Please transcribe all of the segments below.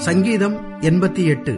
சங்கீதம் எண்பத்தி எட்டு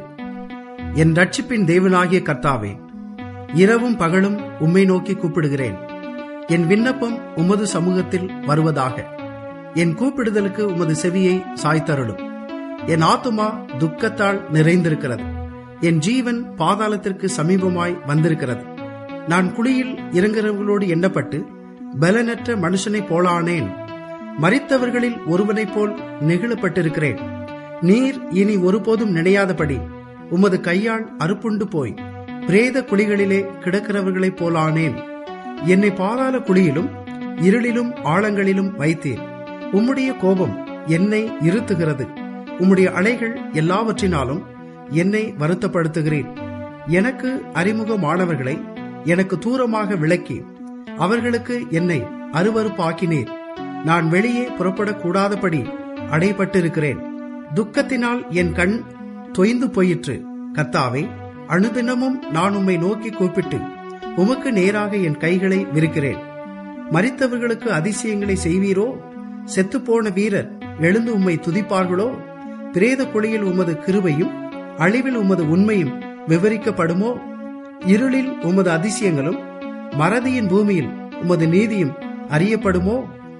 என் ரட்சிப்பின் தேவனாகிய கர்த்தாவே இரவும் பகலும் உம்மை நோக்கி கூப்பிடுகிறேன் என் விண்ணப்பம் உமது சமூகத்தில் வருவதாக என் கூப்பிடுதலுக்கு உமது செவியை சாய்த்தருளும் என் ஆத்துமா துக்கத்தால் நிறைந்திருக்கிறது என் ஜீவன் பாதாளத்திற்கு சமீபமாய் வந்திருக்கிறது நான் குழியில் இறங்குறவர்களோடு எண்ணப்பட்டு பலனற்ற மனுஷனைப் போலானேன் மரித்தவர்களில் ஒருவனைப் போல் நெகிழப்பட்டிருக்கிறேன் நீர் இனி ஒருபோதும் நினையாதபடி உமது கையால் அறுப்புண்டு போய் பிரேத குழிகளிலே கிடக்கிறவர்களைப் போலானேன் என்னை பாதாள குழியிலும் இருளிலும் ஆழங்களிலும் வைத்தீர் உம்முடைய கோபம் என்னை இருத்துகிறது உம்முடைய அலைகள் எல்லாவற்றினாலும் என்னை வருத்தப்படுத்துகிறேன் எனக்கு அறிமுகமானவர்களை எனக்கு தூரமாக விளக்கி அவர்களுக்கு என்னை அருவறுப்பாக்கினீர் நான் வெளியே புறப்படக்கூடாதபடி அடைபட்டிருக்கிறேன் துக்கத்தினால் என் கண் தொய்ந்து போயிற்று கர்த்தாவே அனுதினமும் நான் உம்மை நோக்கி கூப்பிட்டு உமக்கு நேராக என் கைகளை விரிக்கிறேன் மரித்தவர்களுக்கு அதிசயங்களை செய்வீரோ செத்துப்போன வீரர் எழுந்து உம்மை துதிப்பார்களோ பிரேத குழியில் உமது கிருபையும் அழிவில் உமது உண்மையும் விவரிக்கப்படுமோ இருளில் உமது அதிசயங்களும் மறதியின் பூமியில் உமது நீதியும் அறியப்படுமோ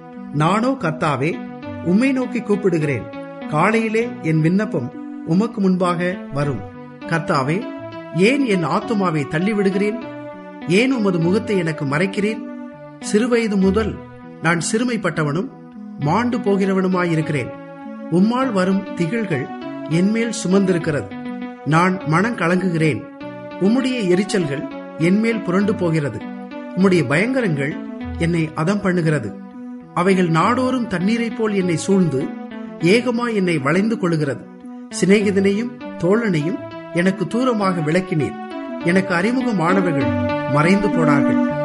நானோ கர்த்தாவே உம்மை நோக்கி கூப்பிடுகிறேன் காலையிலே என் விண்ணப்பம் உமக்கு முன்பாக வரும் கர்த்தாவே ஏன் என் ஆத்துமாவை தள்ளிவிடுகிறேன் ஏன் உமது முகத்தை எனக்கு மறைக்கிறேன் சிறுவயது முதல் நான் சிறுமைப்பட்டவனும் மாண்டு போகிறவனுமாயிருக்கிறேன் உம்மால் வரும் திகழ்கள் என்மேல் சுமந்திருக்கிறது நான் மனம் கலங்குகிறேன் உம்முடைய எரிச்சல்கள் என்மேல் புரண்டு போகிறது உம்முடைய பயங்கரங்கள் என்னை அதம் பண்ணுகிறது அவைகள் நாடோறும் தண்ணீரைப் போல் என்னை சூழ்ந்து ஏகமாய் என்னை வளைந்து கொள்ளுகிறது சிநேகிதனையும் தோழனையும் எனக்கு தூரமாக விளக்கினீர் எனக்கு அறிமுகமானவர்கள் மறைந்து போனார்கள்